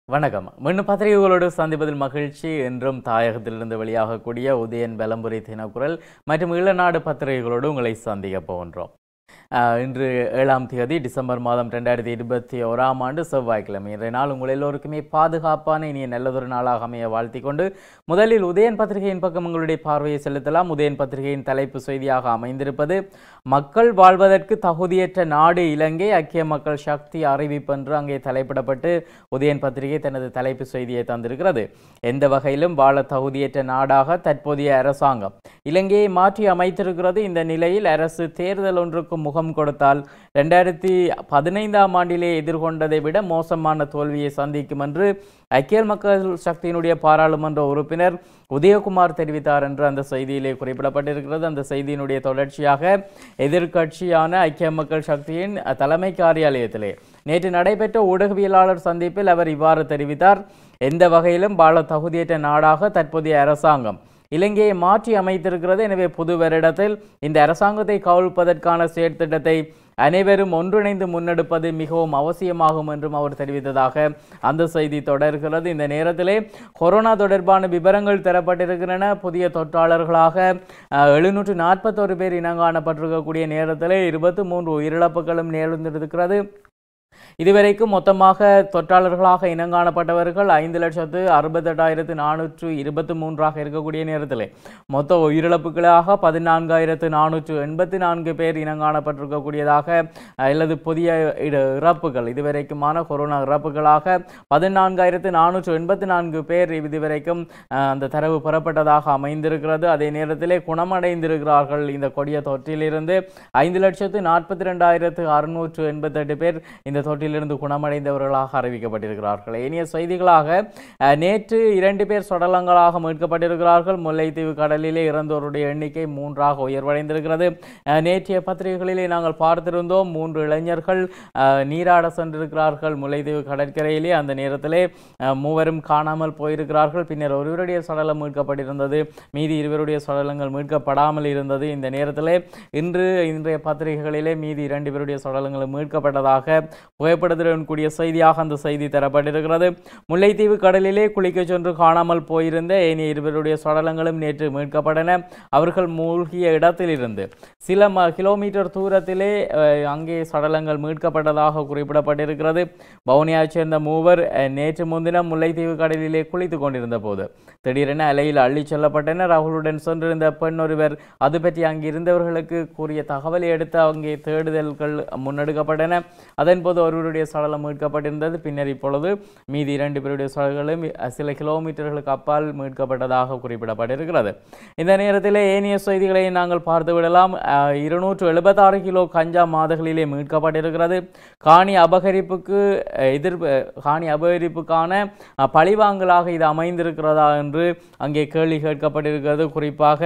வணக்கம் மீண்டும் பத்திரிகைகளோடு சந்திப்பதில் மகிழ்ச்சி என்றும் தாயகத்திலிருந்து வெளியாகக்கூடிய உதயன் பலம்புரி தினக்குரல் மற்றும் ஈழநாடு பத்திரிகைகளோடு உங்களை சந்திக்க போகின்றோம் ஆஹ் இன்று ஏழாம் தேதி டிசம்பர் மாதம் ரெண்டாயிரத்தி இருபத்தி ஓராம் ஆண்டு செவ்வாய்க்கிழமை இன்றைய நாள் உங்கள் எல்லோருக்குமே பாதுகாப்பான இனிய நல்லதொரு நாளாக அமைய வாழ்த்திக் கொண்டு முதலில் உதயன் பத்திரிகையின் பக்கம் உங்களுடைய பார்வையை செலுத்தலாம் உதயன் பத்திரிகையின் தலைப்பு செய்தியாக அமைந்திருப்பது மக்கள் வாழ்வதற்கு தகுதியற்ற நாடு இலங்கை ஐக்கிய மக்கள் சக்தி அறிவிப்பு என்று அங்கே தலைப்பிடப்பட்டு உதயன் பத்திரிகை தனது தலைப்பு செய்தியை தந்திருக்கிறது எந்த வகையிலும் வாழ தகுதியற்ற நாடாக தற்போதைய அரசாங்கம் இலங்கையை மாற்றி அமைத்திருக்கிறது இந்த நிலையில் அரசு தேர்தல் ஒன்றுக்கு முகம் கொடுத்தால் ரெண்டாயிரத்தி பதினைந்தாம் ஆண்டிலே எதிர்கொண்டதை விட மோசமான தோல்வியை சந்திக்கும் என்று ஐக்கிய மக்கள் சக்தியினுடைய பாராளுமன்ற உறுப்பினர் உதயகுமார் தெரிவித்தார் என்று அந்த செய்தியிலே குறிப்பிடப்பட்டிருக்கிறது அந்த செய்தியினுடைய தொடர்ச்சியாக எதிர்க்கட்சியான ஐக்கிய மக்கள் சக்தியின் தலைமை காரியாலயத்திலே நேற்று நடைபெற்ற ஊடகவியலாளர் சந்திப்பில் அவர் இவ்வாறு தெரிவித்தார் எந்த வகையிலும் வாழ தகுதியற்ற நாடாக தற்போதைய அரசாங்கம் இலங்கையை மாற்றி அமைத்திருக்கிறது எனவே புது வருடத்தில் இந்த அரசாங்கத்தை கவிழ்ப்பதற்கான செயற்திட்டத்தை அனைவரும் ஒன்றிணைந்து முன்னெடுப்பது மிகவும் அவசியமாகும் என்றும் அவர் தெரிவித்ததாக அந்த செய்தி தொடர்கிறது இந்த நேரத்திலே கொரோனா தொடர்பான விவரங்கள் தரப்பட்டிருக்கின்றன புதிய தொற்றாளர்களாக எழுநூற்று நாற்பத்தோரு பேர் இனங்காணப்பட்டிருக்கக்கூடிய நேரத்திலே இருபத்தி மூன்று உயிரிழப்புகளும் நேர்ந்திருக்கிறது இதுவரைக்கும் மொத்தமாக தொற்றாளர்களாக இனங்காணப்பட்டவர்கள் ஐந்து லட்சத்து அறுபத்தெட்டாயிரத்து நானூற்று இருபத்தி மூன்றாக இருக்கக்கூடிய நேரத்தில் மொத்த உயிரிழப்புகளாக பதினான்காயிரத்து நானூற்று எண்பத்தி நான்கு பேர் இனங்காணப்பட்டிருக்கக்கூடியதாக அல்லது புதிய இட- இறப்புகள் இதுவரைக்குமான கொரோனா இறப்புகளாக பதினான்காயிரத்து நானூற்று எண்பத்தி நான்கு பேர் இதுவரைக்கும் அஹ், அந்த தரவு பெறப்பட்டதாக அமைந்திருக்கிறது அதே நேரத்திலே குணமடைந்திருக்கிறார்கள் இந்த கொடிய தொற்றிலிருந்து ஐந்து லட்சத்து நாற்பத்தி ரெண்டாயிரத்து அறுநூற்று எண்பத்தெட்டு பேர் இந்த தொற்றிலிருந்து குணமடைந்தவர்களாக அறிவிக்கப்பட்டிருக்கிறார்கள் ஏனைய செய்திகளாக அஹ், நேற்று இரண்டு பேர் சடலங்களாக மீட்கப்பட்டிருக்கிறார்கள் முல்லைத்தீவு கடலிலே இறந்தோருடைய எண்ணிக்கை மூன்றாக உயர்வடைந்திருக்கிறது அஹ், நேற்றைய பத்திரிகைகளிலே நாங்கள் பார்த்திருந்தோம் மூன்று இளைஞர்கள் அஹ், நீராட சென்றிருக்கிறார்கள் முல்லைத்தீவு கடற்கரையிலே அந்த நேரத்திலே அஹ், மூவரும் காணாமல் போயிருக்கிறார்கள் பின்னர் ஒருவருடைய சடலம் மீட்கப்பட்டிருந்தது மீதி இருவருடைய சடலங்கள் மீட்கப்படாமல் இருந்தது இந்த நேரத்திலே இன்று இன்றைய பத்திரிகைகளிலே மீதி இரண்டு பேருடைய சடலங்கள் மீட்கப்பட்டதாக புகைப்படத்துடன் கூடிய செய்தியாக அந்த செய்தி தரப்பட்டிருக்கிறது முல்லைத்தீவு கடலிலே குளிக்கச் சென்று காணாமல் போயிருந்த ஏனைய இருவருடைய சடலங்களும் நேற்று மீட்கப்பட்டன அவர்கள் மூழ்கிய இடத்திலிருந்து சில ம கிலோமீட்டர் தூரத்திலே அஹ், அங்கே சடலங்கள் மீட்கப்பட்டதாக குறிப்பிடப்பட்டிருக்கிறது வவுனியாவைச் சேர்ந்த மூவர் அஹ், நேற்று முன்தினம் முல்லைத்தீவு கடலிலே குளித்துக் கொண்டிருந்த போது திடீரென அலையில் அள்ளிச் செல்லப்பட்டனர் அவர்களுடன் சென்றிருந்த பெண் ஒருவர் அது பற்றி அங்கிருந்தவர்களுக்கு கூறிய தகவலை அடுத்து அங்கே தேடுதல்கள் முன்னெடுக்கப்பட்டன அதன்போது ஒருவருடைய சடலம் மீட்கப்பட்டிருந்தது பின்னர் இப்பொழுது மீதி இரண்டு பேருடைய சடலங்களும் சில கிலோமீட்டர்களுக்கு அப்பால் மீட்கப்பட்டதாக குறிப்பிடப்பட்டிருக்கிறது இந்த நேரத்தில் ஏனைய செய்திகளை நாங்கள் பார்த்து விடலாம் அஹ், இருநூற்று எழுபத்தாறு கிலோ கஞ்சா மாதங்களிலே மீட்கப்பட்டிருக்கிறது காணி அபகரிப்புக்கு அஹ், எதிர் காணி அபகரிப்புக்கான அஹ், பழிவாங்கலாக இது அமைந்திருக்கிறதா என்று அங்கே கேள்வி கேட்கப்பட்டிருக்கிறது குறிப்பாக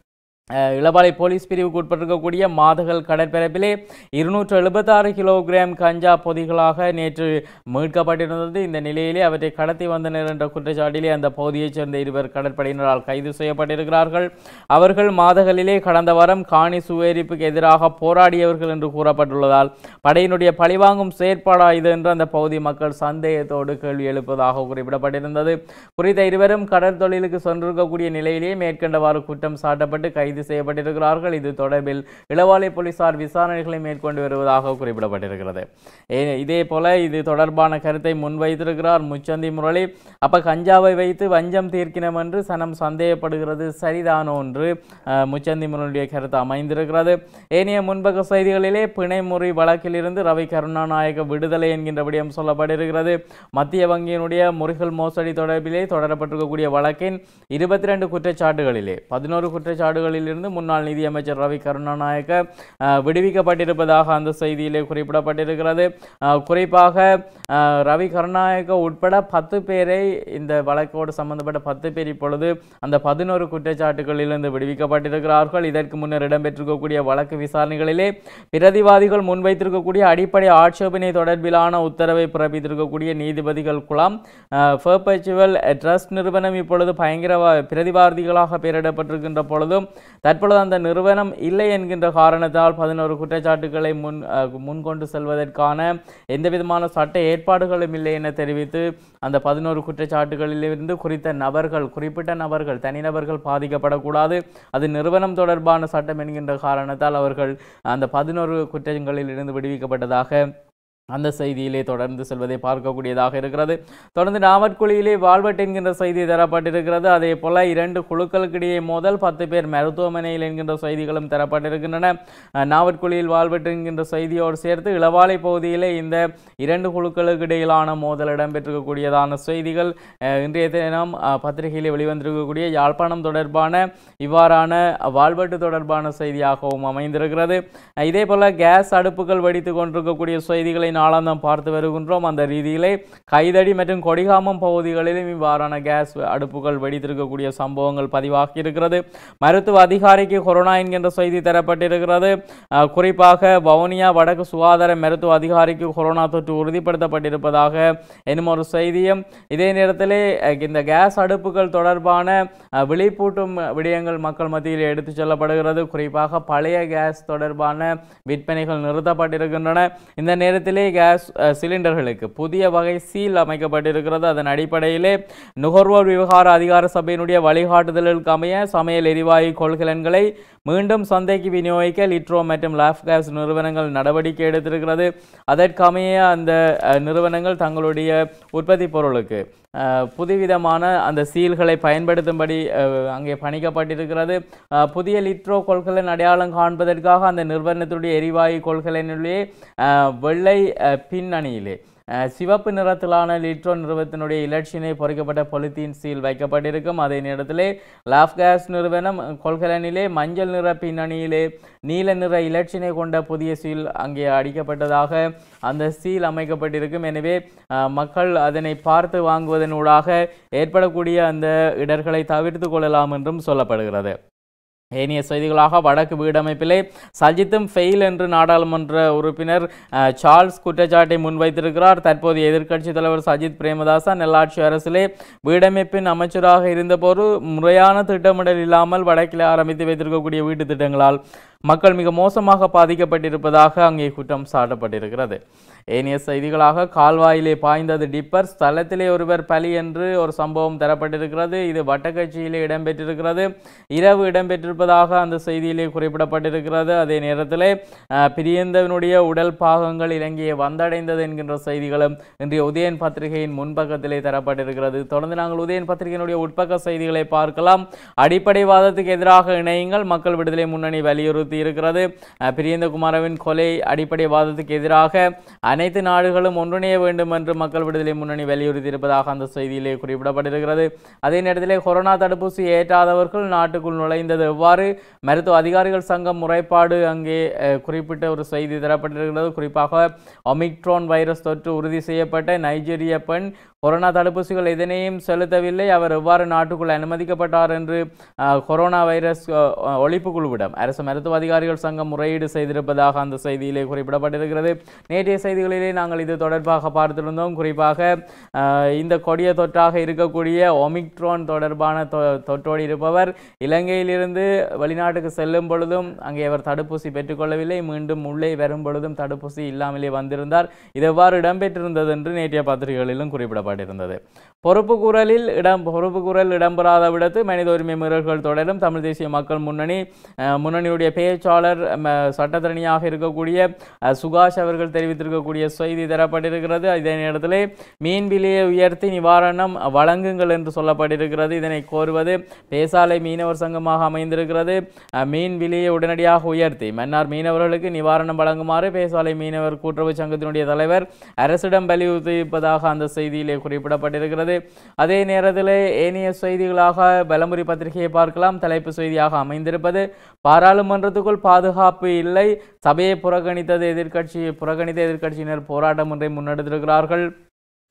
அஹ், இளவாலை போலீஸ் பிரிவுக்கு உட்பட்டிருக்கக்கூடிய மாதகள் கடற்பரப்பிலே இருநூற்று எழுபத்தாறு கிலோகிராம் கஞ்சா பொதிகளாக நேற்று மீட்கப்பட்டிருந்தது இந்த நிலையிலே அவற்றை கடத்தி வந்தனர் என்ற குற்றச்சாட்டிலே அந்த பகுதியைச் சேர்ந்த இருவர் கடற்படையினரால் கைது செய்யப்பட்டிருக்கிறார்கள் அவர்கள் மாதகளிலே கடந்த வாரம் காணி சுவேரிப்புக்கு எதிராக போராடியவர்கள் என்று கூறப்பட்டுள்ளதால் படையினுடைய பழிவாங்கும் செயற்பாடா இது என்று அந்த பகுதி மக்கள் சந்தேகத்தோடு கேள்வி எழுப்பதாக குறிப்பிடப்பட்டிருந்தது குறித்த இருவரும் கடற்தொழிலுக்கு சென்றிருக்கக்கூடிய நிலையிலேயே மேற்கண்டவாறு குற்றம் சாட்டப்பட்டு கைது செய்யப்பட்டிருக்கிறார்கள் இது தொடர்பில் இளவாலை போலீசார் விசாரணைகளை மேற்கொண்டு வருவதாக குறிப்பிடப்பட்டிருக்கிறது ஏ- இதே போல இது தொடர்பான கருத்தை முன்வைத்திருக்கிறார் முச்சந்தி முரளி அப்ப கஞ்சாவை வைத்து வஞ்சம் தீர்க்கினம் என்று சனம் சந்தேகப்படுகிறது சரிதானோ என்று அஹ், முச்சந்தி முரளியுடைய கருத்து அமைந்திருக்கிறது ஏனைய முன்பக்க செய்திகளிலே பிணைமுறி வழக்கிலிருந்து ரவி கருணாநாயக விடுதலை என்கின்ற விடயம் சொல்லப்பட்டிருக்கிறது மத்திய வங்கியினுடைய முறிகள் மோசடி தொடர்பிலே தொடரப்பட்டிருக்கக்கூடிய வழக்கின் இருபத்தி ரெண்டு குற்றச்சாட்டுகளிலே பதினோரு குற்றச்சாட்டுகளிலிருந்து முன்னாள் நிதியமைச்சர் ரவி கருணாநாயக்க அஹ், விடுவிக்கப்பட்டிருப்பதாக அந்த செய்தியிலே குறிப்பிடப்பட்டிருக்கிறது அஹ், குறிப்பாக அஹ், ரவி கருணாநாயக்க உட்பட பத்து பேரை இந்த வழக்கோடு சம்பந்தப்பட்ட பத்து பேர் இப்பொழுது அந்த பதினோரு குற்றச்சாட்டுகளிலிருந்து விடுவிக்கப்பட்டிருக்கிறார்கள் இதற்கு முன்னர் இடம்பெற்றிருக்கக்கூடிய வழக்கு விசாரணைகளிலே பிரதிவாதிகள் முன்வைத்திருக்கக்கூடிய அடிப்படை ஆட்சேபனை தொடர்பிலான உத்தரவை பிறப்பித்திருக்கக்கூடிய நீதிபதிகள் குழாம் பெர்பச்சுவல் ட்ரஸ்ட் நிறுவனம் இப்பொழுது பயங்கரவா பிரதிவாதிகளாக பெயரிடப்பட்டிருக்கின்ற பொழுதும் தற்பொழுது அந்த நிறுவனம் இல்லை என்கின்ற காரணத்தால் பதினோரு குற்றச்சாட்டுகளை முன் அஹ், முன்கொண்டு செல்வதற்கான எந்த விதமான சட்ட ஏற்பாடுகளும் இல்லை என தெரிவித்து அந்த பதினோரு குற்றச்சாட்டுகளிலிருந்து குறித்த நபர்கள் குறிப்பிட்ட நபர்கள் தனிநபர்கள் பாதிக்கப்படக்கூடாது அது நிறுவனம் தொடர்பான சட்டம் என்கின்ற காரணத்தால் அவர்கள் அந்த பதினோரு குற்றங்களில் இருந்து விடுவிக்கப்பட்டதாக அந்த செய்தியிலே தொடர்ந்து செல்வதை பார்க்கக்கூடியதாக இருக்கிறது தொடர்ந்து நாவற்குழியிலே வால்வெட் என்கின்ற செய்தி தரப்பட்டிருக்கிறது அதே போல இரண்டு குழுக்களுக்கிடையே மோதல் பத்து பேர் மருத்துவமனையில் என்கின்ற செய்திகளும் தரப்பட்டிருக்கின்றன அஹ், நாவற்குழியில் வால்வெட் என்கின்ற செய்தியோடு சேர்த்து இளவாலை பகுதியிலே இந்த இரண்டு குழுக்களுக்கு இடையிலான மோதல் இடம்பெற்றிருக்கக்கூடியதான செய்திகள் அஹ், இன்றைய தினம் அஹ், பத்திரிகையிலே வெளிவந்திருக்கக்கூடிய யாழ்ப்பாணம் தொடர்பான இவ்வாறான வால்வெட்டு தொடர்பான செய்தியாகவும் அமைந்திருக்கிறது அஹ், இதே போல கேஸ் அடுப்புகள் வெடித்து கொண்டிருக்கக்கூடிய செய்திகளை நாளாந்தம் பார்த்து வருகின்றோம் அந்த ரீதியிலே கைதடி மற்றும் கொடிகாமம் பகுதிகளிலும் இவ்வாறான கேஸ் அடுப்புகள் வெடித்திருக்கக்கூடிய சம்பவங்கள் பதிவாகி இருக்கிறது மருத்துவ அதிகாரிக்கு கொரோனா என்கின்ற செய்தி தரப்பட்டிருக்கிறது அஹ், குறிப்பாக வவுனியா வடக்கு சுகாதார மருத்துவ அதிகாரிக்கு கொரோனா தொற்று உறுதிப்படுத்தப்பட்டிருப்பதாக என்னும் ஒரு செய்தியும் இதே நேரத்திலே அஹ், இந்த கேஸ் அடுப்புகள் தொடர்பான அஹ், விழிப்பூட்டும் விடயங்கள் மக்கள் மத்தியில் எடுத்துச் செல்லப்படுகிறது குறிப்பாக பழைய கேஸ் தொடர்பான விற்பனைகள் நிறுத்தப்பட்டிருக்கின்றன இந்த நேரத்திலே கேஸ் அஹ், சிலிண்டர்களுக்கு புதிய வகை சீல் அமைக்கப்பட்டிருக்கிறது அதன் அடிப்படையிலே நுகர்வோர் விவகார அதிகார சபையினுடைய வழிகாட்டுதலுக்கு அமைய சமையல் எரிவாயு கொள்கலன்களை மீண்டும் சந்தைக்கு விநியோகிக்க லிட்ரோ மற்றும் லாஃப் கேஸ் நிறுவனங்கள் நடவடிக்கை எடுத்திருக்கிறது அதற்கமைய அந்த அஹ், நிறுவனங்கள் தங்களுடைய உற்பத்தி பொருளுக்கு அஹ், புதுவிதமான அந்த சீல்களை பயன்படுத்தும்படி அஹ், அங்கே பணிக்கப்பட்டிருக்கிறது அஹ், புதிய லிட்ரோ கொள்கலன் அடையாளம் காண்பதற்காக அந்த நிறுவனத்துடைய எரிவாயு கொள்கலனிலே அஹ், வெள்ளை அஹ், பின்னணியிலே அஹ், சிவப்பு நிறத்திலான லிட்ரோ நிறுவனத்தினுடைய இலட்சினை பொறிக்கப்பட்ட பொலித்தீன் சீல் வைக்கப்பட்டிருக்கும் அதே நேரத்திலே லாஃப் கேஸ் நிறுவனம் கொள்கலனிலே மஞ்சள் நிற பின்னணியிலே நீல நிற இலட்சினை கொண்ட புதிய சீல் அங்கே அடிக்கப்பட்டதாக அந்த சீல் அமைக்கப்பட்டிருக்கும் எனவே அஹ், மக்கள் அதனை பார்த்து வாங்குவதனூடாக ஏற்படக்கூடிய அந்த இடர்களை தவிர்த்து கொள்ளலாம் என்றும் சொல்லப்படுகிறது ஏனைய செய்திகளாக வடக்கு வீடமைப்பிலே சஜித்தும் ஃபெயில் என்று நாடாளுமன்ற உறுப்பினர் அஹ், சார்ல்ஸ் குற்றச்சாட்டை முன்வைத்திருக்கிறார் தற்போதைய எதிர்க்கட்சித் தலைவர் சஜித் பிரேமதாசா நெல்லாட்சி அரசிலே வீடமைப்பின் அமைச்சராக இருந்தபோது முறையான திட்டமிடல் இல்லாமல் வடக்கிலே ஆரம்பித்து வைத்திருக்கக்கூடிய வீட்டு திட்டங்களால் மக்கள் மிக மோசமாக பாதிக்கப்பட்டிருப்பதாக அங்கே குற்றம் சாட்டப்பட்டிருக்கிறது ஏனைய செய்திகளாக கால்வாயிலே பாய்ந்தது டிப்பர் ஸ்தலத்திலே ஒருவர் பலி என்று ஒரு சம்பவம் தரப்பட்டிருக்கிறது இது வட்டக்கட்சியிலே இடம்பெற்றிருக்கிறது இரவு இடம்பெற்றிருப்பதாக அந்த செய்தியிலே குறிப்பிடப்பட்டிருக்கிறது அதே நேரத்திலே அஹ், பிரியந்தவனுடைய உடல் பாகங்கள் இலங்கையை வந்தடைந்தது என்கின்ற செய்திகளும் இன்றைய உதயன் பத்திரிகையின் முன்பக்கத்திலே தரப்பட்டிருக்கிறது தொடர்ந்து நாங்கள் உதயன் பத்திரிகையினுடைய உட்பக்க செய்திகளை பார்க்கலாம் அடிப்படைவாதத்துக்கு எதிராக இணையுங்கள் மக்கள் விடுதலை முன்னணி வலியுறுத்தி இருக்கிறது அஹ், பிரியந்தகுமாரவின் கொலை அடிப்படைவாதத்துக்கு எதிராக அனைத்து நாடுகளும் ஒன்றிணைய வேண்டும் என்று மக்கள் விடுதலை முன்னணி வலியுறுத்தி இருப்பதாக அந்த செய்தியிலே குறிப்பிடப்பட்டிருக்கிறது அதே நேரத்திலே கொரோனா தடுப்பூசி ஏற்றாதவர்கள் நாட்டுக்குள் நுழைந்தது எவ்வாறு மருத்துவ அதிகாரிகள் சங்கம் முறைப்பாடு அங்கே அஹ், குறிப்பிட்ட ஒரு செய்தி தரப்பட்டிருக்கிறது குறிப்பாக ஒமிக்ரோன் வைரஸ் தொற்று உறுதி செய்யப்பட்ட நைஜீரிய பெண் கொரோனா தடுப்பூசிகள் எதனையும் செலுத்தவில்லை அவர் எவ்வாறு நாட்டுக்குள் அனுமதிக்கப்பட்டார் என்று அஹ், கொரோனா வைரஸ் அஹ், ஒழிப்பு குழுவிடம் அரசு மருத்துவ அதிகாரிகள் சங்கம் முறையீடு செய்திருப்பதாக அந்த செய்தியிலே குறிப்பிடப்பட்டிருக்கிறது நேற்றைய செய்திகளிலே நாங்கள் இது தொடர்பாக பார்த்திருந்தோம் குறிப்பாக அஹ், இந்த கொடிய தொற்றாக இருக்கக்கூடிய ஒமிக்ரோன் தொடர்பான தொ- தொற்றோடு இருப்பவர் இலங்கையிலிருந்து வெளிநாட்டுக்கு செல்லும் பொழுதும் அங்கே அவர் தடுப்பூசி பெற்றுக்கொள்ளவில்லை மீண்டும் உள்ளே வரும் பொழுதும் தடுப்பூசி இல்லாமலே வந்திருந்தார் இது எவ்வாறு இடம்பெற்றிருந்தது என்று நேற்றைய பத்திரிகைகளிலும் குறிப்பிடப்பட்டிருந்தது பொறுப்பு குரலில் இடம் பொறுப்பு குரல் இடம்பெறாத விடத்து மனித உரிமை மீறல்கள் தொடரும் தமிழ் தேசிய மக்கள் முன்னணி அஹ், முன்னணியுடைய பேச்சாளர் ம, சட்டத்தரணியாக இருக்கக்கூடிய அஹ், சுகாஷ் அவர்கள் தெரிவித்திருக்கக்கூடிய செய்தி தரப்பட்டிருக்கிறது இதே நேரத்திலே மீன் விலையை உயர்த்தி நிவாரணம் வழங்குங்கள் என்று சொல்லப்பட்டிருக்கிறது இதனை கோருவது பேசாலை மீனவர் சங்கமாக அமைந்திருக்கிறது அஹ், மீன் விலையை உடனடியாக உயர்த்தி மன்னார் மீனவர்களுக்கு நிவாரணம் வழங்குமாறு பேசாலை மீனவர் கூட்டுறவு சங்கத்தினுடைய தலைவர் அரசிடம் வலியுறுத்தியிருப்பதாக அந்த செய்தியிலே குறிப்பிடப்பட்டிருக்கிறது அதே நேரத்தில் ஏனைய செய்திகளாக பலமுறை பத்திரிகையை பார்க்கலாம் தலைப்பு செய்தியாக அமைந்திருப்பது பாராளுமன்றத்துக்குள் பாதுகாப்பு இல்லை சபையை புறக்கணித்தது எதிர்க்கட்சி புறக்கணித்த எதிர்க்கட்சியினர் போராட்டம் ஒன்றை முன்னெடுத்திருக்கிறார்கள்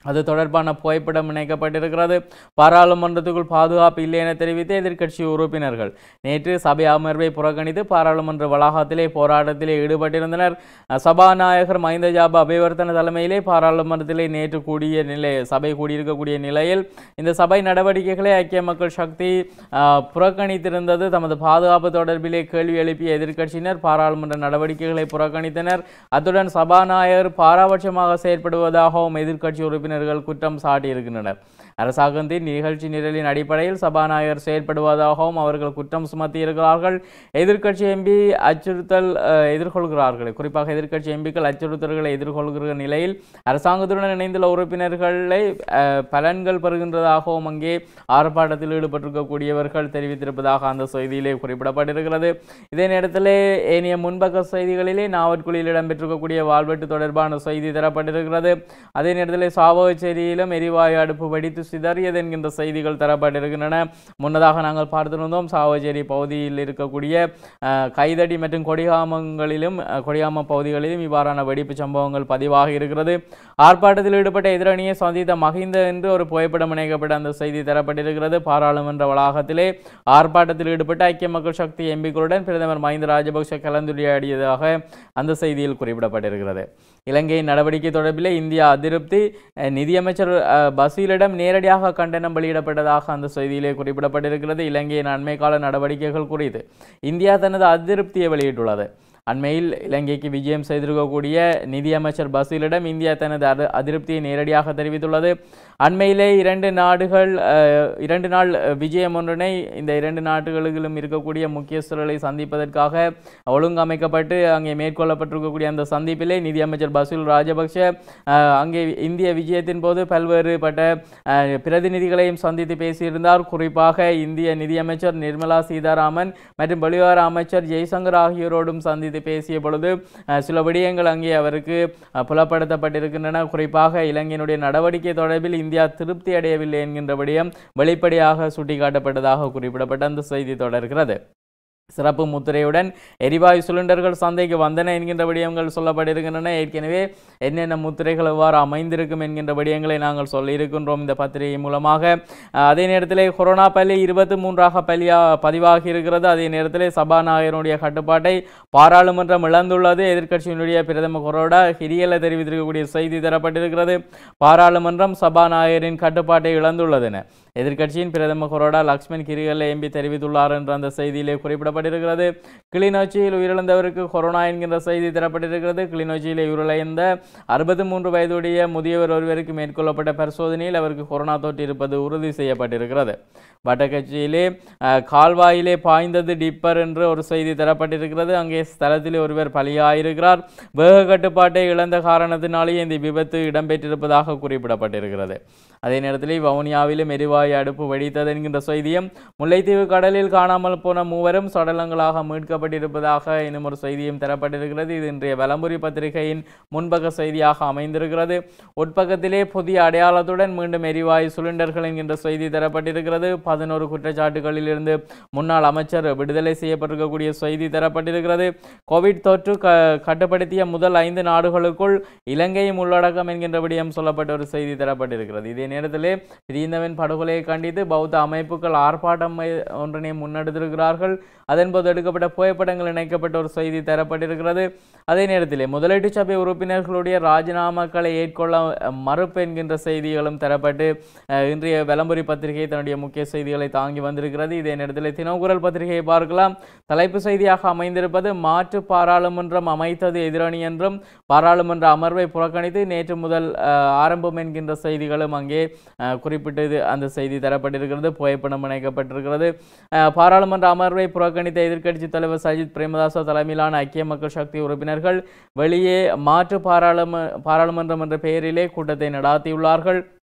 அது தொடர்பான புகைப்படம் இணைக்கப்பட்டிருக்கிறது பாராளுமன்றத்துக்குள் பாதுகாப்பு இல்லை என தெரிவித்த எதிர்க்கட்சி உறுப்பினர்கள் நேற்று சபை அமர்வை புறக்கணித்து பாராளுமன்ற வளாகத்திலே போராட்டத்திலே ஈடுபட்டிருந்தனர் அஹ், சபாநாயகர் மஹிந்த ஜாப அபிவர்த்தன தலைமையிலே பாராளுமன்றத்திலே நேற்று கூடிய நிலை சபை கூடியிருக்கக்கூடிய நிலையில் இந்த சபை நடவடிக்கைகளை ஐக்கிய மக்கள் சக்தி அஹ், புறக்கணித்திருந்தது தமது பாதுகாப்பு தொடர்பிலே கேள்வி எழுப்பிய எதிர்க்கட்சியினர் பாராளுமன்ற நடவடிக்கைகளை புறக்கணித்தனர் அத்துடன் சபாநாயகர் பாராபட்சமாக செயற்படுவதாகவும் எதிர்க்கட்சி உறுப்பினர்கள் குற்றம் சாட்டியிருக்கின்றனர் அரசாங்கத்தின் நிகழ்ச்சி நிரலின் அடிப்படையில் சபாநாயகர் செயற்படுவதாகவும் அவர்கள் குற்றம் சுமத்தியிருக்கிறார்கள் எதிர்க்கட்சி எம்பி அச்சுறுத்தல் அஹ், எதிர்கொள்கிறார்கள் குறிப்பாக எதிர்க்கட்சி எம்பிக்கள் அச்சுறுத்தல்களை எதிர்கொள்கிற நிலையில் அரசாங்கத்துடன் இணைந்துள்ள உறுப்பினர்களை அஹ், பலன்கள் பெறுகின்றதாகவும் அங்கே ஆர்ப்பாட்டத்தில் ஈடுபட்டிருக்கக்கூடியவர்கள் தெரிவித்திருப்பதாக அந்த செய்தியிலே குறிப்பிடப்பட்டிருக்கிறது இதே நேரத்திலே ஏனைய முன்பக்க செய்திகளிலே நாவற்குழியில் இடம்பெற்றிருக்கக்கூடிய வாழ்வெட்டு தொடர்பான செய்தி தரப்பட்டிருக்கிறது அதே நேரத்தில் சாவகச்சேரியிலும் எரிவாயு அடுப்பு வெடித்து சிதறியது என்கின்ற செய்திகள் தரப்பட்டிருக்கின்றன முன்னதாக நாங்கள் பார்த்திருந்தோம் சாவகச்சேரி பகுதியில் இருக்கக்கூடிய அஹ், கைதடி மற்றும் கொடிகாமங்களிலும் அஹ், கொடிகாம பகுதிகளிலும் இவ்வாறான வெடிப்பு சம்பவங்கள் பதிவாகி இருக்கிறது ஆர்ப்பாட்டத்தில் ஈடுபட்ட எதிரணியை சந்தித்த மகிந்த என்று ஒரு புகைப்படம் இணைக்கப்பட்ட அந்த செய்தி தரப்பட்டிருக்கிறது பாராளுமன்ற வளாகத்திலே ஆர்ப்பாட்டத்தில் ஈடுபட்ட ஐக்கிய மக்கள் சக்தி எம்பிக்களுடன் பிரதமர் மஹிந்த ராஜபக்ஷ கலந்துரையாடியதாக அந்த செய்தியில் குறிப்பிடப்பட்டிருக்கிறது இலங்கையின் நடவடிக்கை தொடர்பிலே இந்தியா அதிருப்தி அஹ், நிதியமைச்சர் அஹ், பசீலிடம் நேரடியாக கண்டனம் வெளியிடப்பட்டதாக அந்த செய்தியிலே குறிப்பிடப்பட்டிருக்கிறது இலங்கையின் அண்மை கால நடவடிக்கைகள் குறித்து இந்தியா தனது அதிருப்தியை வெளியிட்டுள்ளது அண்மையில் இலங்கைக்கு விஜயம் செய்திருக்கக்கூடிய நிதியமைச்சர் பசீலிடம் இந்தியா தனது அதி அதிருப்தியை நேரடியாக தெரிவித்துள்ளது அண்மையிலே இரண்டு நாடுகள் அஹ், இரண்டு நாள் அஹ், விஜயம் ஒன்றினை இந்த இரண்டு நாடுகளிலும் இருக்கக்கூடிய முக்கியஸ்தர்களை சந்திப்பதற்காக ஒழுங்கமைக்கப்பட்டு அங்கே மேற்கொள்ளப்பட்டிருக்கக்கூடிய அந்த சந்திப்பிலே நிதியமைச்சர் பசீல் ராஜபக்ஷ அஹ், அங்கே இந்திய விஜயத்தின் போது பல்வேறுபட்ட அஹ், பிரதிநிதிகளையும் சந்தித்து பேசியிருந்தார் குறிப்பாக இந்திய நிதியமைச்சர் நிர்மலா சீதாராமன் மற்றும் வெளிவார அமைச்சர் ஜெய்சங்கர் ஆகியோரோடும் சந்தித்து பேசிய பொழுது அஹ், சில விடயங்கள் அங்கே அவருக்கு அஹ், புலப்படுத்தப்பட்டிருக்கின்றன குறிப்பாக இலங்கையினுடைய நடவடிக்கை தொடர்பில் இந்தியா திருப்தி அடையவில்லை என்கின்ற விடயம் வெளிப்படையாக சுட்டிக்காட்டப்பட்டதாக குறிப்பிடப்பட்ட அந்த செய்தி தொடர்கிறது சிறப்பு முத்திரையுடன் எரிவாயு சிலிண்டர்கள் சந்தைக்கு வந்தன என்கின்ற விடயங்கள் சொல்லப்பட்டிருக்கின்றன ஏற்கனவே என்னென்ன முத்திரைகள் எவ்வாறு அமைந்திருக்கும் என்கின்ற விடயங்களை நாங்கள் சொல்லியிருக்கின்றோம் இந்த பத்திரிகை மூலமாக அஹ், அதே நேரத்திலே கொரோனா பள்ளி இருபத்தி மூன்றாக பள்ளியா பதிவாகி இருக்கிறது அதே நேரத்திலே சபாநாயகருடைய கட்டுப்பாட்டை பாராளுமன்றம் இழந்துள்ளது எதிர்க்கட்சியினுடைய பிரதம கொரோடா ஹிரியல தெரிவித்திருக்கக்கூடிய செய்தி தரப்பட்டிருக்கிறது பாராளுமன்றம் சபாநாயகரின் கட்டுப்பாட்டை இழந்துள்ளது என எதிர்க்கட்சியின் பிரதம கொரோடா லக்ஷ்மண் கிரிகல்ல எம்பி தெரிவித்துள்ளார் என்ற அந்த செய்தியிலே குறிப்பிடப்பட்டிருக்கிறது கிளிநொச்சியில் உயிரிழந்தவருக்கு கொரோனா என்கின்ற செய்தி தரப்பட்டிருக்கிறது கிளிநொச்சியிலே உயிரிழந்த அறுபத்தி மூன்று வயதுடைய முதியவர் ஒருவருக்கு மேற்கொள்ளப்பட்ட பரிசோதனையில் அவருக்கு கொரோனா தொற்று இருப்பது உறுதி செய்யப்பட்டிருக்கிறது வடக்கட்சியிலே அஹ், கால்வாயிலே பாய்ந்தது டிப்பர் என்று ஒரு செய்தி தரப்பட்டிருக்கிறது அங்கே ஸ்தலத்திலே ஒருவர் பலியாயிருக்கிறார் வேக கட்டுப்பாட்டை இழந்த காரணத்தினாலேயே இந்த விபத்து இடம்பெற்றிருப்பதாக குறிப்பிடப்பட்டிருக்கிறது அதே நேரத்தில் வவுனியாவிலும் எரிவாயு அடுப்பு வெடித்தது என்கின்ற செய்தியும் முல்லைத்தீவு கடலில் காணாமல் போன மூவரும் சடலங்களாக மீட்கப்பட்டிருப்பதாக இன்னும் ஒரு செய்தியும் தரப்பட்டிருக்கிறது இது இன்றைய வலம்புரி பத்திரிகையின் முன்பக்க செய்தியாக அமைந்திருக்கிறது உட்பக்கத்திலே புதிய அடையாளத்துடன் மீண்டும் எரிவாயு சிலிண்டர்கள் என்கின்ற செய்தி தரப்பட்டிருக்கிறது பதினோரு குற்றச்சாட்டுகளில் இருந்து முன்னாள் அமைச்சர் விடுதலை செய்யப்பட்டிருக்கக்கூடிய செய்தி தரப்பட்டிருக்கிறது கோவிட் தொற்று க கட்டுப்படுத்திய முதல் ஐந்து நாடுகளுக்குள் இலங்கையும் உள்ளடக்கம் என்கின்ற விடயம் சொல்லப்பட்ட ஒரு செய்தி தரப்பட்டிருக்கிறது இதே நேரத்திலே பிரிந்தவன் படுகொலையை கண்டித்து பௌத்த அமைப்புகள் ஆர்ப்பாட்டம் மை- ஒன்றினை முன்னெடுத்திருக்கிறார்கள் அதன்போது எடுக்கப்பட்ட புகைப்படங்கள் இணைக்கப்பட்ட ஒரு செய்தி தரப்பட்டிருக்கிறது அதே நேரத்திலே முதலீட்டு சபை உறுப்பினர்களுடைய ராஜினாமாக்களை ஏற்கொள்ள அஹ், மறுப்பு என்கின்ற செய்திகளும் தரப்பட்டு அஹ், இன்றைய விளம்பரி பத்திரிகை தன்னுடைய முக்கிய செய்திகளை தாங்கி வந்திருக்கிறது இதே நேரத்தில் தினகுரல் பத்திரிகையை பார்க்கலாம் தலைப்பு செய்தியாக அமைந்திருப்பது மாற்று பாராளுமன்றம் அமைத்தது எதிரணி என்றும் பாராளுமன்ற அமர்வை புறக்கணித்து நேற்று முதல் அஹ், ஆரம்பம் என்கின்ற செய்திகளும் அங்கே அஹ், குறிப்பிட்டது அந்த செய்தி தரப்பட்டிருக்கிறது புகைப்படம் இணைக்கப்பட்டிருக்கிறது அஹ், பாராளுமன்ற அமர்வை புறக்கணித்த எதிர்க்கட்சி தலைவர் சஜித் பிரேமதாச தலைமையிலான ஐக்கிய மக்கள் சக்தி உறுப்பினர்கள் வெளியே மாற்று பாராளும பாராளுமன்றம் என்ற பெயரிலே கூட்டத்தை நடாத்தியுள்ளார்கள்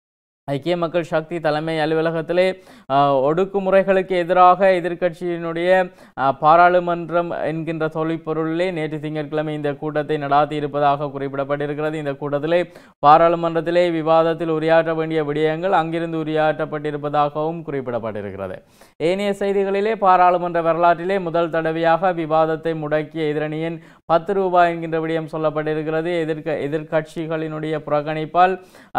ஐக்கிய மக்கள் சக்தி தலைமை அலுவலகத்திலே ஆஹ், ஒடுக்குமுறைகளுக்கு எதிராக எதிர்க்கட்சியினுடைய ஆஹ், பாராளுமன்றம் என்கின்ற தொழிற்பொருளிலே நேற்று திங்கட்கிழமை இந்த கூட்டத்தை நடாத்தி இருப்பதாக குறிப்பிடப்பட்டிருக்கிறது இந்த கூட்டத்திலே பாராளுமன்றத்திலே விவாதத்தில் உரையாற்ற வேண்டிய விடயங்கள் அங்கிருந்து உரையாற்றப்பட்டிருப்பதாகவும் குறிப்பிடப்பட்டிருக்கிறது ஏனைய செய்திகளிலே பாராளுமன்ற வரலாற்றிலே முதல் தடவையாக விவாதத்தை முடக்கிய எதிரணியின் பத்து ரூபாய் என்கின்ற விடயம் சொல்லப்பட்டிருக்கிறது எதிர்க்க எதிர்க்கட்சிகளினுடைய புறக்கணிப்பால்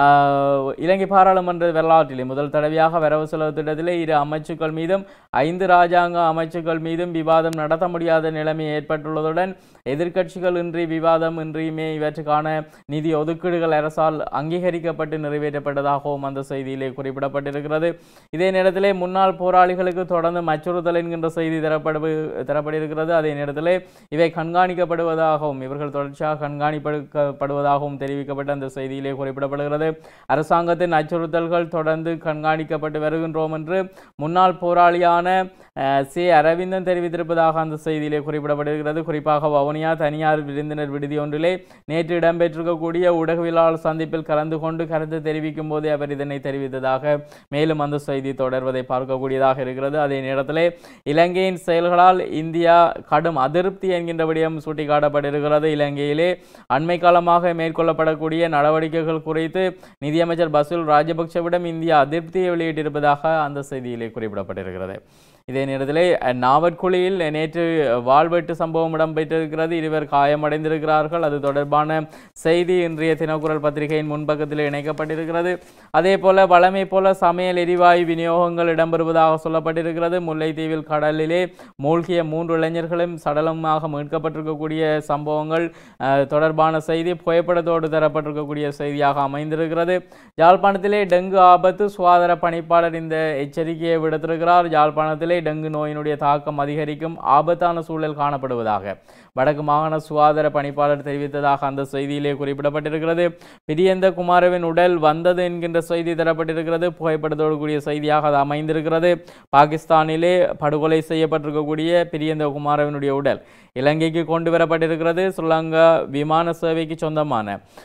ஆஹ், இலங்கை பாராளுமன்ற வரலாற்றிலே முதல் தடவையாக வரவு செலவு திட்டத்திலே இரு அமைச்சுக்கள் மீதும் ஐந்து ராஜாங்க அமைச்சுக்கள் மீதும் விவாதம் நடத்த முடியாத நிலைமை ஏற்பட்டுள்ளதுடன் எதிர்க்கட்சிகள் இன்றி விவாதம் இன்றியுமே இவற்றுக்கான நிதி ஒதுக்கீடுகள் அரசால் அங்கீகரிக்கப்பட்டு நிறைவேற்றப்பட்டதாகவும் அந்த செய்தியிலே குறிப்பிடப்பட்டிருக்கிறது இதே நேரத்திலே முன்னாள் போராளிகளுக்கு தொடர்ந்து அச்சுறுத்தல் என்கின்ற செய்தி தரப்படு தரப்பட்டிருக்கிறது அதே நேரத்திலே இவை கண்காணிக்கப்படுவதாகவும் இவர்கள் தொடர்ச்சியாக கண்காணிக்கப்படுவதாகவும் தெரிவிக்கப்பட்ட அந்த செய்தியிலே குறிப்பிடப்படுகிறது அரசாங்கத்தின் அச்சுறுத்தல்கள் தொடர்ந்து கண்காணிக்கப்பட்டு வருகின்றோம் என்று முன்னாள் போராளியான அஹ், சி அரவிந்தன் தெரிவித்திருப்பதாக அந்த செய்தியிலே குறிப்பிடப்பட்டிருக்கிறது குறிப்பாக வவுனியா தனியார் விருந்தினர் விடுதி ஒன்றிலே நேற்று இடம்பெற்றிருக்கக்கூடிய ஊடகவியலாளர் சந்திப்பில் கலந்து கொண்டு கருத்து தெரிவிக்கும் போதே அவர் இதனை தெரிவித்ததாக மேலும் அந்த செய்தி தொடர்வதை பார்க்கக்கூடியதாக இருக்கிறது அதே நேரத்திலே இலங்கையின் செயல்களால் இந்தியா கடும் அதிருப்தி என்கின்ற விடயம் சுட்டிக்காட்டப்பட்டிருக்கிறது இலங்கையிலே அண்மை காலமாக மேற்கொள்ளப்படக்கூடிய நடவடிக்கைகள் குறித்து நிதியமைச்சர் பசுல் ராஜபக்சவிடம் இந்தியா அதிருப்தியை வெளியிட்டிருப்பதாக அந்த செய்தியிலே குறிப்பிடப்பட்டிருக்கிறது இதே நேரத்திலே அஹ், நாவற்குழியில் நேற்று வாழ்வெட்டு சம்பவம் இடம்பெற்றிருக்கிறது இருவர் காயமடைந்திருக்கிறார்கள் அது தொடர்பான செய்தி இன்றைய தினக்குரல் பத்திரிகையின் முன்பக்கத்தில் இணைக்கப்பட்டிருக்கிறது அதே போல வழமை போல சமையல் எரிவாயு விநியோகங்கள் இடம்பெறுவதாக சொல்லப்பட்டிருக்கிறது முல்லைத்தீவில் கடலிலே மூழ்கிய மூன்று இளைஞர்களும் சடலமாக மீட்கப்பட்டிருக்கக்கூடிய சம்பவங்கள் அஹ், தொடர்பான செய்தி புகைப்படத்தோடு தரப்பட்டிருக்கக்கூடிய செய்தியாக அமைந்திருக்கிறது யாழ்ப்பாணத்திலே டெங்கு ஆபத்து சுகாதார பணிப்பாளர் இந்த எச்சரிக்கையை விடுத்திருக்கிறார் யாழ்ப்பாணத்திலே டெங்கு நோயினுடைய தாக்கம் அதிகரிக்கும் ஆபத்தான சூழல் காணப்படுவதாக வடக்கு மாகாண சுகாதார பணிப்பாளர் தெரிவித்ததாக அந்த செய்தியிலே குறிப்பிடப்பட்டிருக்கிறது பிரியந்த குமாரவின் உடல் வந்தது என்கின்ற செய்தி தரப்பட்டிருக்கிறது புகைப்படத்தோடு கூடிய செய்தியாக அது அமைந்திருக்கிறது பாகிஸ்தானிலே படுகொலை செய்யப்பட்டிருக்கக்கூடிய பிரியந்த குமாரவினுடைய உடல் இலங்கைக்கு கொண்டு வரப்பட்டிருக்கிறது ஸ்ரீலங்கா விமான சேவைக்கு சொந்தமான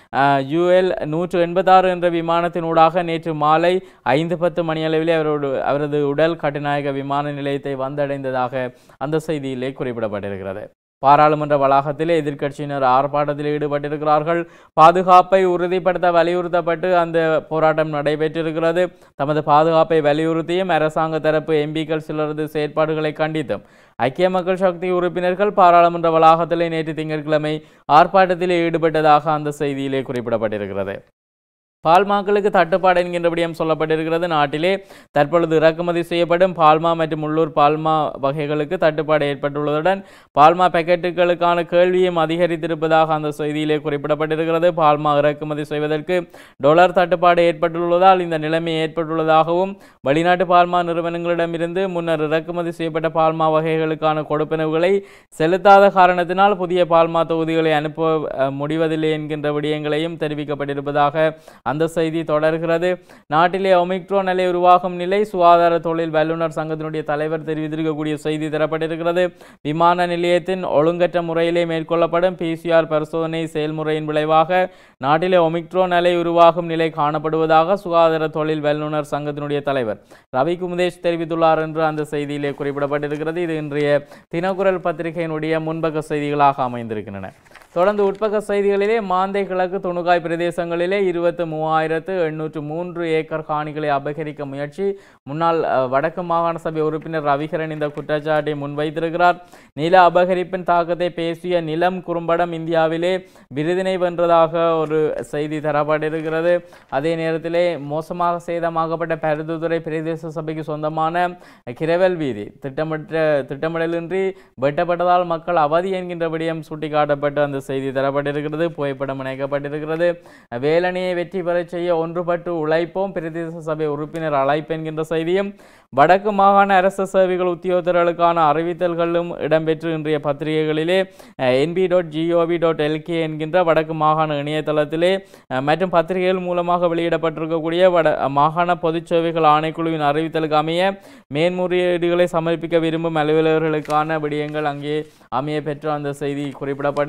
யூஎல் நூற்று எண்பத்தாறு என்ற விமானத்தினூடாக நேற்று மாலை ஐந்து பத்து மணியளவிலே அவரோடு அவரது உடல் கட்டுநாயக விமான நிலையத்தை வந்தடைந்ததாக அந்த செய்தியிலே குறிப்பிடப்பட்டிருக்கிறது பாராளுமன்ற வளாகத்திலே எதிர்க்கட்சியினர் ஆர்ப்பாட்டத்தில் ஈடுபட்டிருக்கிறார்கள் பாதுகாப்பை உறுதிப்படுத்த வலியுறுத்தப்பட்டு அந்த போராட்டம் நடைபெற்றிருக்கிறது தமது பாதுகாப்பை வலியுறுத்தியும் அரசாங்க தரப்பு எம்பிக்கள் சிலரது செயற்பாடுகளை கண்டித்தும் ஐக்கிய மக்கள் சக்தி உறுப்பினர்கள் பாராளுமன்ற வளாகத்திலே நேற்று திங்கட்கிழமை ஆர்ப்பாட்டத்திலே ஈடுபட்டதாக அந்த செய்தியிலே குறிப்பிடப்பட்டிருக்கிறது பால்மாக்களுக்கு தட்டுப்பாடு என்கின்ற விடயம் சொல்லப்பட்டிருக்கிறது நாட்டிலே தற்பொழுது இறக்குமதி செய்யப்படும் பால்மா மற்றும் உள்ளூர் பால்மா வகைகளுக்கு தட்டுப்பாடு ஏற்பட்டுள்ளதுடன் பால்மா பேக்கெட்டுகளுக்கான கேள்வியும் அதிகரித்திருப்பதாக அந்த செய்தியிலே குறிப்பிடப்பட்டிருக்கிறது பால்மா இறக்குமதி செய்வதற்கு டொலர் தட்டுப்பாடு ஏற்பட்டுள்ளதால் இந்த நிலைமை ஏற்பட்டுள்ளதாகவும் வெளிநாட்டு பால்மா நிறுவனங்களிடமிருந்து முன்னர் இறக்குமதி செய்யப்பட்ட பால்மா வகைகளுக்கான கொடுப்பனவுகளை செலுத்தாத காரணத்தினால் புதிய பால்மா தொகுதிகளை அனுப்ப அஹ், முடிவதில்லை என்கின்ற விடயங்களையும் தெரிவிக்கப்பட்டிருப்பதாக அந்த செய்தி தொடர்கிறது நாட்டிலே ஒமிக்ரோன் நிலை உருவாகும் நிலை சுகாதார தொழில் வல்லுநர் சங்கத்தினுடைய தலைவர் தெரிவித்திருக்கக்கூடிய செய்தி தரப்பட்டிருக்கிறது விமான நிலையத்தின் ஒழுங்கற்ற முறையிலே மேற்கொள்ளப்படும் பிசிஆர் பரிசோதனை செயல்முறையின் விளைவாக நாட்டிலே ஒமிக்ரோன் நிலை உருவாகும் நிலை காணப்படுவதாக சுகாதார தொழில் வல்லுநர் சங்கத்தினுடைய தலைவர் ரவி குமுதேஷ் தெரிவித்துள்ளார் என்று அந்த செய்தியிலே குறிப்பிடப்பட்டிருக்கிறது இது இன்றைய தினக்குரல் பத்திரிகையினுடைய முன்பக்க செய்திகளாக அமைந்திருக்கின்றன தொடர்ந்து உட்பக்க செய்திகளிலே மாந்தை கிழக்கு துணுகாய் பிரதேசங்களிலே இருபத்து மூவாயிரத்து எண்ணூற்று மூன்று ஏக்கர் காணிகளை அபகரிக்க முயற்சி முன்னாள் அஹ், வடக்கு மாகாண சபை உறுப்பினர் ரவிகரன் இந்த குற்றச்சாட்டை முன்வைத்திருக்கிறார் நில அபகரிப்பின் தாக்கத்தை பேசிய நிலம் குறும்படம் இந்தியாவிலே விருதினை வென்றதாக ஒரு செய்தி தரப்பட்டிருக்கிறது அதே நேரத்திலே மோசமாக சேதமாகப்பட்ட பருத்துத்துறை பிரதேச சபைக்கு சொந்தமான கிரவல் வீதி திட்டமிட்ட திட்டமிடலின்றி வெட்டப்பட்டதால் மக்கள் அவதி என்கின்ற விடயம் சுட்டிக்காட்டப்பட்டு அந்த செய்தி தரப்பட்டிருக்கிறது புகைப்படம் இணைக்கப்பட்டிருக்கிறது வேலனையை வெற்றி பெறச் செய்ய ஒன்றுபட்டு உழைப்போம் பிரதேச சபை உறுப்பினர் அழைப்பு என்கின்ற செய்தியும் வடக்கு மாகாண அரசு சேவைகள் உத்தியோகத்தர்களுக்கான அறிவித்தல்களும் இடம்பெற்று இன்றைய பத்திரிகைகளிலே NP dot G O V dot LK என்கின்ற வடக்கு மாகாண இணையதளத்திலே அஹ், மற்றும் பத்திரிகைகள் மூலமாக வெளியிடப்பட்டிருக்கக்கூடிய வட மாகாண பொதுச் சேவைகள் ஆணைக்குழுவின் அறிவித்தலுக்கு அமைய மேன்முறையீடுகளை சமர்ப்பிக்க விரும்பும் அலுவலர்களுக்கான விடயங்கள் அங்கே அமைய பெற்ற அந்த செய்தி குறிப்பிடப்பட்டிருக்கிறது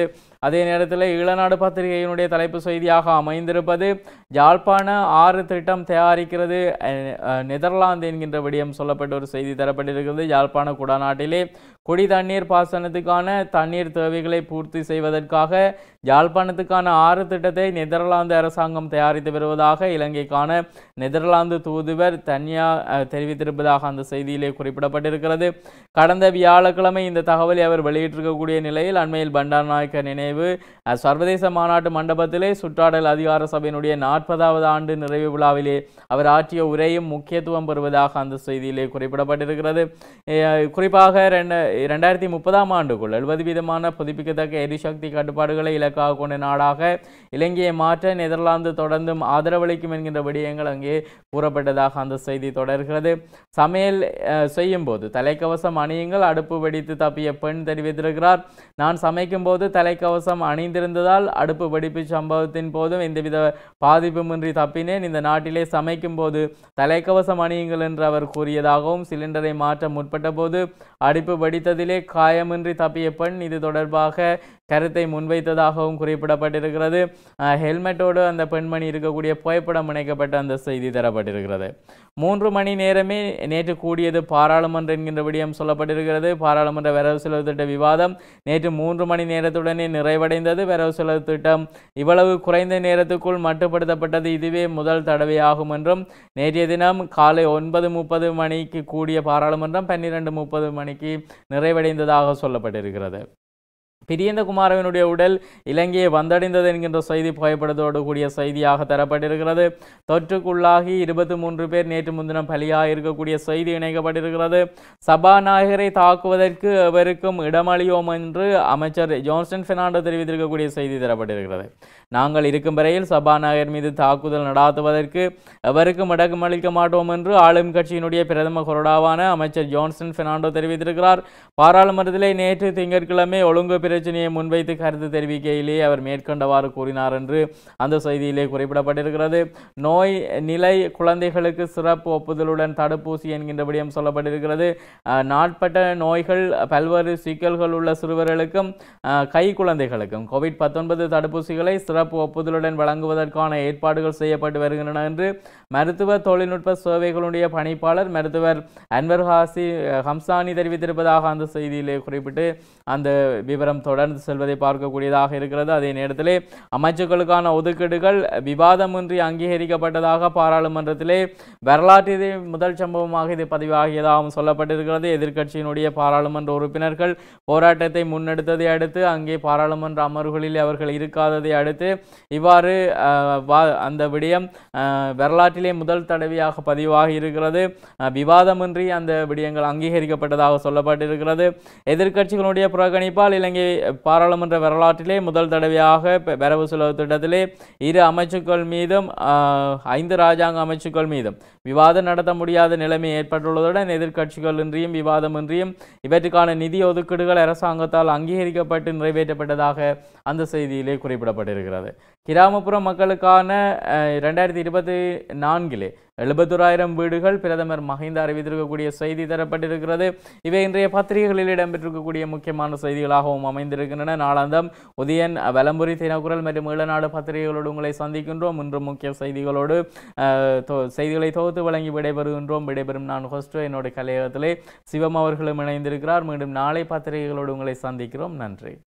சொல்லப்பட்டிருக்கிறது அதே நேரத்தில் ஈழநாடு பத்திரிகையினுடைய தலைப்பு செய்தியாக அமைந்திருப்பது யாழ்ப்பாண ஆறு திட்டம் தயாரிக்கிறது அஹ், அஹ், நெதர்லாந்து என்கின்ற விடயம் சொல்லப்பட்ட ஒரு செய்தி தரப்பட்டிருக்கிறது யாழ்ப்பாண குடாநாட்டிலே குடி தண்ணீர் பாசனத்துக்கான தண்ணீர் தேவைகளை பூர்த்தி செய்வதற்காக யாழ்ப்பாணத்துக்கான ஆறு திட்டத்தை நெதர்லாந்து அரசாங்கம் தயாரித்து வருவதாக இலங்கைக்கான நெதர்லாந்து தூதுவர் தன்யா அஹ், தெரிவித்திருப்பதாக அந்த செய்தியிலே குறிப்பிடப்பட்டிருக்கிறது கடந்த வியாழக்கிழமை இந்த தகவலை அவர் வெளியிட்டிருக்கக்கூடிய நிலையில் அண்மையில் பண்டாரநாயக்க நினைவு அஹ், சர்வதேச மாநாட்டு மண்டபத்திலே சுற்றாடல் அதிகார சபையினுடைய நாற்பதாவது ஆண்டு நிறைவு விழாவிலே அவர் ஆற்றிய உரையும் முக்கியத்துவம் பெறுவதாக அந்த செய்தியிலே குறிப்பிடப்பட்டிருக்கிறது அஹ், குறிப்பாக ரெண்ட இரண்டாயிரத்தி முப்பதாம் ஆண்டுக்குள் எழுபது வீதமான புதுப்பிக்கத்தக்க எரிசக்தி கட்டுப்பாடுகளை இலக்காக கொண்ட நாடாக இலங்கையை மாற்ற நெதர்லாந்து தொடர்ந்தும் ஆதரவளிக்கும் என்கின்ற விடயங்கள் அங்கே கூறப்பட்டதாக அந்த செய்தி தொடர்கிறது சமையல் அஹ், செய்யும் போது தலைக்கவசம் அணியுங்கள் அடுப்பு வெடித்து தப்பிய பெண் தெரிவித்திருக்கிறார் நான் சமைக்கும் போது தலைக்கவசம் அணிந்திருந்ததால் அடுப்பு வெடிப்பு சம்பவத்தின் போதும் எந்தவித பாதிப்புமின்றி தப்பினேன் இந்த நாட்டிலே சமைக்கும் போது தலைக்கவசம் அணியுங்கள் என்று அவர் கூறியதாகவும் சிலிண்டரை மாற்ற முற்பட்ட போது அடுப்பு வெடித்ததிலே காயமின்றி தப்பிய பெண் இது தொடர்பாக கருத்தை முன்வைத்ததாகவும் குறிப்பிடப்பட்டிருக்கிறது அஹ், ஹெல்மெட்டோடு அந்த பெண்மணி இருக்கக்கூடிய புகைப்படம் இணைக்கப்பட்ட அந்த செய்தி தரப்பட்டிருக்கிறது மூன்று மணி நேரமே நேற்று கூடியது பாராளுமன்ற என்கின்ற விடயம் சொல்லப்பட்டிருக்கிறது பாராளுமன்ற வரவு செலவு திட்ட விவாதம் நேற்று மூன்று மணி நேரத்துடனே நிறைவடைந்தது வரவு செலவு திட்டம் இவ்வளவு குறைந்த நேரத்துக்குள் மட்டுப்படுத்தப்பட்டது இதுவே முதல் தடவையாகும் என்றும் நேற்றைய தினம் காலை ஒன்பது முப்பது மணிக்கு கூடிய பாராளுமன்றம் பன்னிரண்டு முப்பது மணிக்கு நிறைவடைந்ததாக சொல்லப்பட்டிருக்கிறது பிரியந்தகுமாரவினுடைய உடல் இலங்கையை வந்தடைந்தது என்கின்ற செய்தி புகைப்படத்தோடு கூடிய செய்தியாக தரப்பட்டிருக்கிறது தொற்றுக்குள்ளாகி இருபத்தி மூன்று பேர் நேற்று முன்தினம் பலியாக இருக்கக்கூடிய செய்தி இணைக்கப்பட்டிருக்கிறது சபாநாயகரை தாக்குவதற்கு எவருக்கும் இடமளியோம் என்று அமைச்சர் ஜான்சன் பெர்னாண்டோ தெரிவித்திருக்கக்கூடிய செய்தி தரப்பட்டிருக்கிறது நாங்கள் இருக்கும் வரையில் சபாநாயகர் மீது தாக்குதல் நடாத்துவதற்கு எவருக்கும் இடமளிக்க மாட்டோம் என்று ஆளும் கட்சியினுடைய பிரதம கொறடாவான அமைச்சர் ஜான்சன் பெர்னாண்டோ தெரிவித்திருக்கிறார் பாராளுமன்றத்திலே நேற்று திங்கட்கிழமை ஒழுங்கு பிரச்சனையை முன்வைத்து கருத்து தெரிவிக்கையிலே அவர் மேற்கண்டவாறு கூறினார் என்று அந்த செய்தியிலே குறிப்பிடப்பட்டிருக்கிறது நோய் நிலை குழந்தைகளுக்கு சிறப்பு ஒப்புதலுடன் தடுப்பூசி என்கின்ற விடயம் சொல்லப்பட்டிருக்கிறது அஹ், நாட்பட்ட நோய்கள் பல்வேறு சிக்கல்கள் உள்ள சிறுவர்களுக்கும் அஹ், கை குழந்தைகளுக்கும் கோவிட் பத்தொன்பது தடுப்பூசிகளை சிறப்பு ஒப்புதலுடன் வழங்குவதற்கான ஏற்பாடுகள் செய்யப்பட்டு வருகின்றன என்று மருத்துவ தொழில்நுட்ப சேவைகளுடைய பணிப்பாளர் மருத்துவர் அன்வர் ஹாசி அஹ், ஹம்சானி தெரிவித்திருப்பதாக அந்த செய்தியிலே குறிப்பிட்டு அந்த விவரம் தொடர்ந்து செல்வதை பார்க்கக்கூடியதாக இருக்கிறது அதே நேரத்திலே அமைச்சுக்களுக்கான ஒதுக்கீடுகள் விவாதமின்றி அங்கீகரிக்கப்பட்டதாக பாராளுமன்றத்திலே வரலாற்றிலே முதல் சம்பவமாக இது பதிவாகியதாகவும் சொல்லப்பட்டிருக்கிறது எதிர்க்கட்சியினுடைய பாராளுமன்ற உறுப்பினர்கள் போராட்டத்தை முன்னெடுத்ததை அடுத்து அங்கே பாராளுமன்ற அமர்வுகளில் அவர்கள் இருக்காததை அடுத்து இவ்வாறு அஹ், வா- அந்த விடயம் அஹ், வரலாற்றிலே முதல் தடவையாக பதிவாகி இருக்கிறது அஹ், விவாதமின்றி அந்த விடயங்கள் அங்கீகரிக்கப்பட்டதாக சொல்லப்பட்டிருக்கிறது எதிர்க்கட்சிகளுடைய புறக்கணிப்பால் இலங்கை பாராளுமன்ற வரலாற்றிலே முதல் தடவையாக பெ- வரவு செலவு திட்டத்திலே இரு அமைச்சுக்கள் மீதும் ஆஹ், ஐந்து ராஜாங்க அமைச்சுக்கள் மீதும் விவாதம் நடத்த முடியாத நிலைமை ஏற்பட்டுள்ளதுடன் எதிர்க்கட்சிகள் இன்றியும் விவாதமின்றியும் இவற்றுக்கான நிதி ஒதுக்கீடுகள் அரசாங்கத்தால் அங்கீகரிக்கப்பட்டு நிறைவேற்றப்பட்டதாக அந்த செய்தியிலே குறிப்பிடப்பட்டிருக்கிறது கிராமப்புற மக்களுக்கான அஹ், இரண்டாயிரத்தி இருபத்தி நான்கிலே எழுபத்தோராயிரம் வீடுகள் பிரதமர் மஹிந்த அறிவித்திருக்கக்கூடிய செய்தி தரப்பட்டிருக்கிறது இவை இன்றைய பத்திரிகைகளில் இடம்பெற்றிருக்கக்கூடிய முக்கியமான செய்திகளாகவும் அமைந்திருக்கின்றன நாளாந்தம் உதயன் வலம்புரி தினக்குரல் மற்றும் ஈழநாடு பத்திரிகைகளோடு உங்களை சந்திக்கின்றோம் இன்று முக்கிய செய்திகளோடு அஹ், தொ- செய்திகளை தொகுத்து வழங்கி விடைபெறுகின்றோம் விடைபெறும் நான் ஹோஸ்டோ என்னுடைய கலையகத்திலே சிவம் அவர்களும் இணைந்திருக்கிறார் மீண்டும் நாளை பத்திரிகைகளோடு உங்களை சந்திக்கிறோம் நன்றி